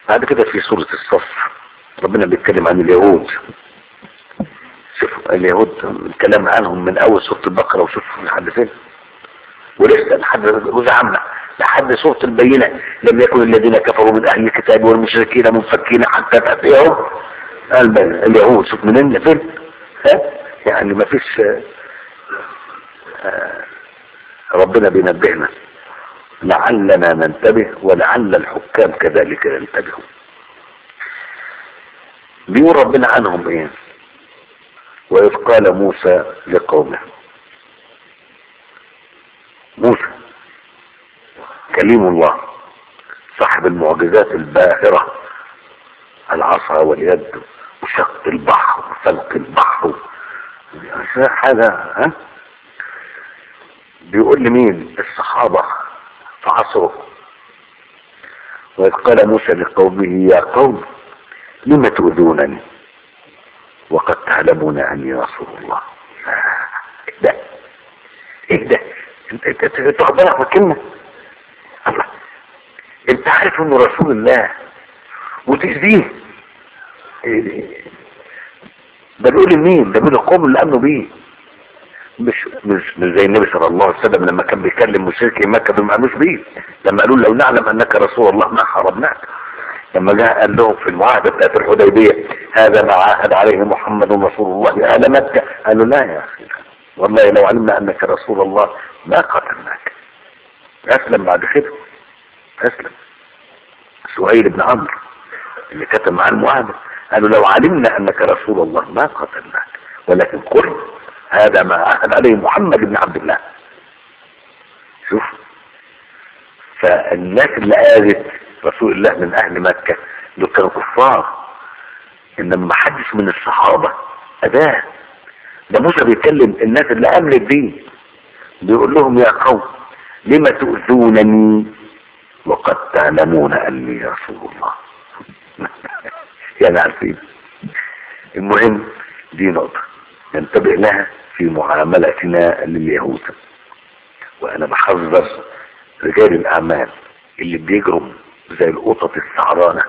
بعد كده في سورة الصف ربنا بيتكلم عن اليهود شوف اليهود الكلام عنهم من اول سورة البقرة وشوف لحد فين ولسه لحد جزء عامة لحد سورة البينة لم يكن الذين كفروا من اهل الكتاب والمشركين منفكين حتى تأتيهم البينة اليهود شوف منين لفين ها يعني ما فيش آه ربنا بينبهنا لعلنا ننتبه ولعل الحكام كذلك ينتبهوا بيقول ربنا عنهم ايه وإذ قال موسى لقومه موسى كليم الله صاحب المعجزات الباهرة العصا واليد وشق البحر وفلق البحر هذا ها بيقول لمين الصحابة في عصره وإذ قال موسى لقومه يا قوم لم تؤذونني وقد تعلمون أني رسول الله ايه ده ايه ده انت انت تاخد بالك من الكلمة الله انت عارف انه رسول الله وتأذيه إيه ده بيقول لمين ده بيقول القوم اللي امنوا بيه مش مش مش زي النبي صلى الله عليه وسلم لما كان بيكلم مشركي مكة ما امنوش بيه لما قالوا لو نعلم انك رسول الله ما حرمناك لما جاء قال لهم في المعاهدة بتاعت الحديبية هذا ما عاهد عليه محمد رسول الله أهل مكة قالوا لا يا أخي والله لو علمنا أنك رسول الله ما قتلناك أسلم بعد كده أسلم سهيل بن عمرو اللي كتب معاه المعاهدة قالوا لو علمنا أنك رسول الله ما قتلناك ولكن قل هذا ما عاهد عليه محمد بن عبد الله شوف فالناس اللي قالت رسول الله من اهل مكة دول كانوا كفار انما ما حدش من الصحابة اداه ده موسى بيتكلم الناس اللي امنت بيه بيقول لهم يا قوم لم تؤذونني وقد تعلمون اني رسول الله يعني عارفين المهم دي نقطة ننتبه لها في معاملتنا لليهود وانا بحذر رجال الاعمال اللي بيجروا زي القطط السعرانة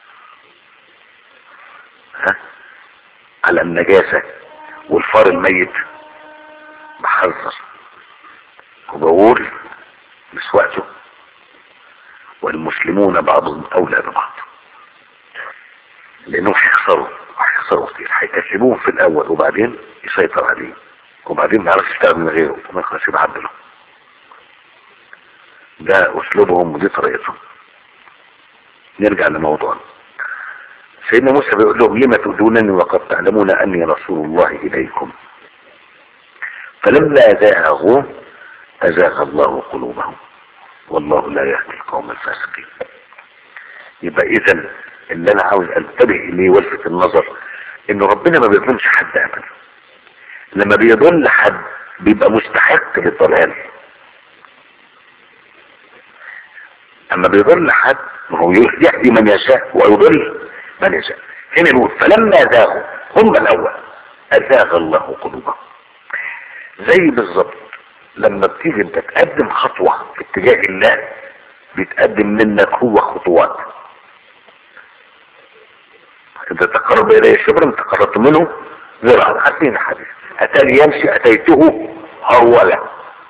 ها على النجاسة والفار الميت بحذر وبقول مش وقته والمسلمون بعضهم اولى ببعض لانهم هيخسروا هيخسروا كتير هيكسبوهم في الاول وبعدين يسيطر عليهم وبعدين ما يعرفش يشتغل من غيره وما يخلص يبعدله ده اسلوبهم ودي طريقتهم نرجع لموضوعنا سيدنا موسى بيقول لهم لما تؤذونني وقد تعلمون اني رسول الله اليكم فلما زاغوا ازاغ الله قلوبهم والله لا يهدي القوم الفاسقين يبقى اذا اللي انا عاوز انتبه اليه والفت النظر انه ربنا ما بيظلمش حد ابدا لما بيضل حد بيبقى مستحق للضلال اما بيضل حد ما هو يهدي من يشاء ويضل من يشاء هنا يقول فلما زاغوا هم الاول ازاغ الله قلوبهم زي بالظبط لما بتيجي انت تقدم خطوة في اتجاه الله بيتقدم منك هو خطوات انت تقرب اليه شبرا تقربت منه ذراعا عارفين الحديث اتاني يمشي اتيته هرولا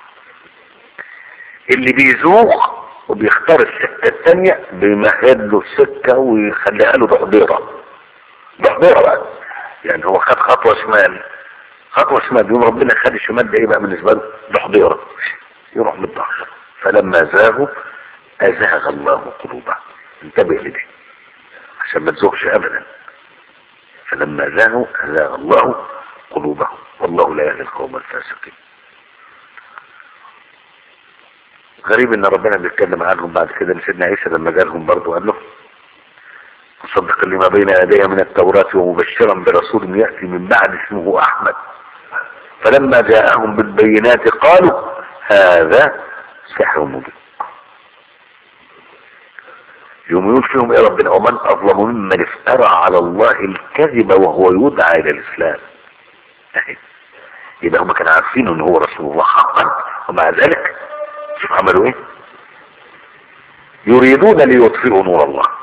اللي بيزوق وبيختار السكة التانية بيمهد له السكة ويخليها له ضحضيرة ضحضيرة بقى يعني هو خد خطوة شمال خطوة شمال يوم ربنا خد الشمال ده ايه بقى بالنسبة له ضحضيرة يروح من الظهر فلما زاغوا ازاغ الله قلوبهم انتبه لدي عشان ما تزوغش ابدا فلما زاغوا ازاغ الله قلوبهم والله لا يهدي القوم الفاسقين غريب ان ربنا بيتكلم عنهم بعد كده سيدنا عيسى لما جالهم برضه قال له مصدقا لما بين يدي من التوراة ومبشرا برسول يأتي من بعد اسمه أحمد فلما جاءهم بالبينات قالوا هذا سحر مبين يوم يقول فيهم يا ربنا ومن أظلم ممن افترى على الله الكذب وهو يدعى إلى الإسلام يبقى هم كانوا عارفين ان هو رسول الله حقا ومع ذلك شوف عملوا ايه يريدون ليطفئوا نور الله